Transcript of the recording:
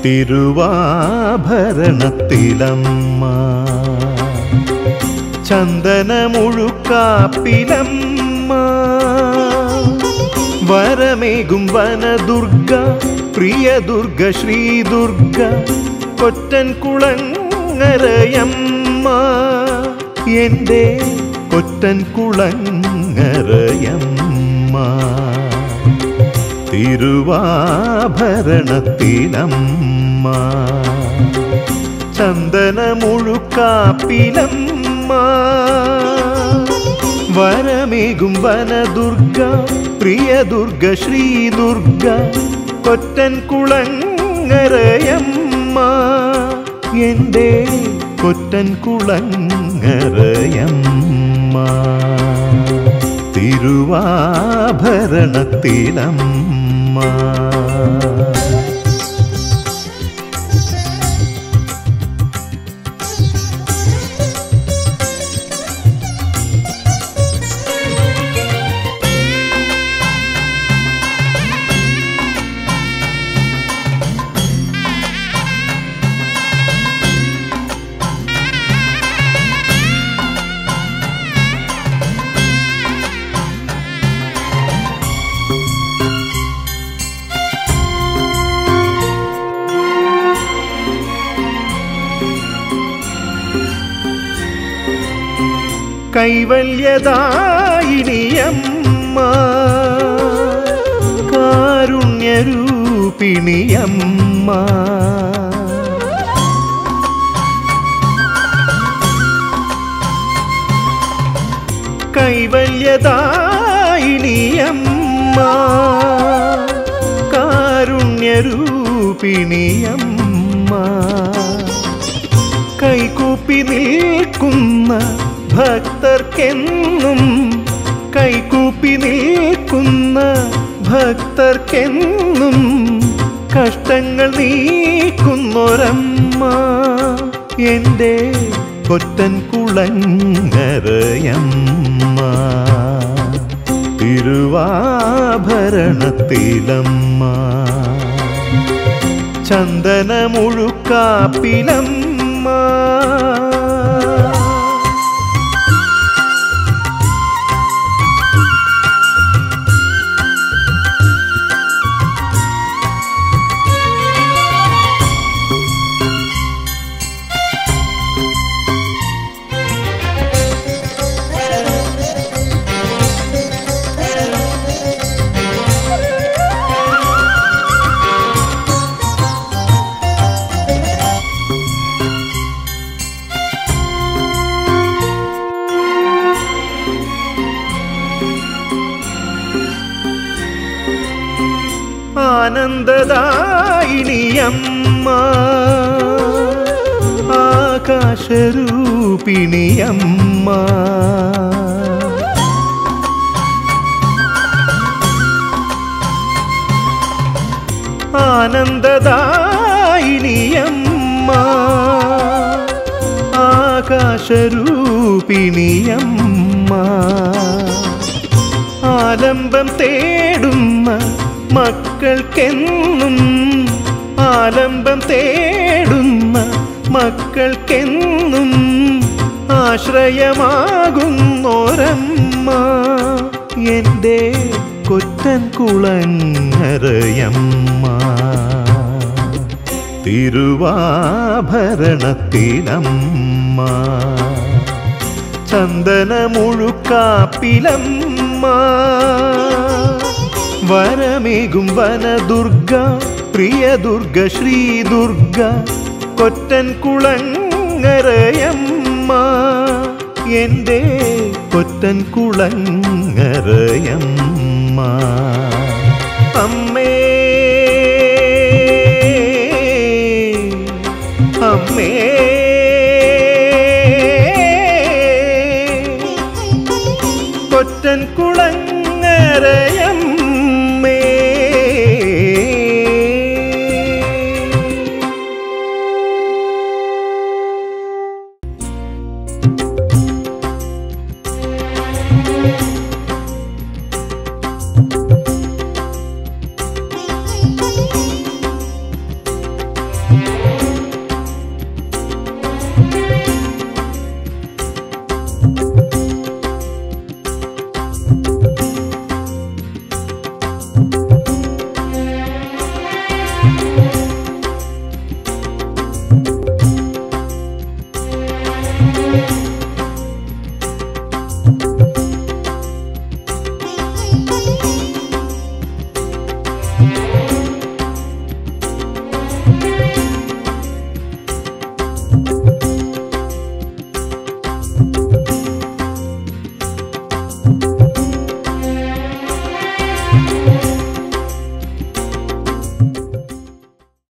തിരുവാഭരണത്തിലമ്മ ചന്ദനമുഴുക്കാപ്പിലമ്മ വരമേകും വനദുർഗ പ്രിയ ദുർഗ ശ്രീദുർഗ കൊറ്റൻ കുളങ്ങരയമ്മ എൻ്റെ കൊറ്റൻ കുളങ്ങരയമ്മ തിരുവാഭരണത്തിലമ്മ ചന്ദനമുഴുക്കാപ്പിലമ്മ വരമേകും വനദുർഗ പ്രിയ ദുർഗ ശ്രീദുർഗ കൊറ്റൻ കുളങ്ങരയമ്മ എൻ്റെ കൊറ്റൻ കുളങ്ങരയമ്മ തിരുവാഭരണത്തിലമ്മ കൈവല്യദായിനിയമ്മ കാരുണ്യരൂപിണിയമ്മ കൈവല്യദായിനിയമ്മ കാരുണ്യരൂപിണിയമ്മ കൈകൂപ്പി നിൽക്കുന്ന ഭക്തർക്കെന്നും കൈകൂപ്പി നിൽക്കുന്ന ഭക്തർക്കെന്നും കഷ്ടങ്ങൾ നീക്കുന്നൊരമ്മ എൻ്റെ കൊറ്റൻ കുളങ്ങരയമ്മ തിരുവാഭരണത്തിലമ്മ ചന്ദനമുഴുക്കാപ്പിലമ്മ ആനന്ദദായിനിയമ്മ ആകാശരൂപിണിയമ്മ ആനന്ദദായിനിയമ്മ ആകാശരൂപിണിയമ്മ ആലംബം തേടുന്ന മക്കൾക്കെന്നും ആലംബം തേടുന്ന മക്കൾക്കെന്നും ആശ്രയമാകുന്നോരമ്മ എൻ്റെ കൊറ്റൻ കുളങ്ങരയമ്മ തിരുവാഭരണത്തിലമ്മ ചന്ദനമുഴുക്കാപ്പിലമ്മ വരമേകും വനദുർഗ പ്രിയ ദുർഗ ശ്രീദുർഗ കൊറ്റൻ കുളങ്ങരയമ്മ എൻ്റെ കൊറ്റൻ കുളങ്ങരയമ്മ അമ്മേ അമ്മേ കൊറ്റൻ കുളങ്ങരയമ്മേ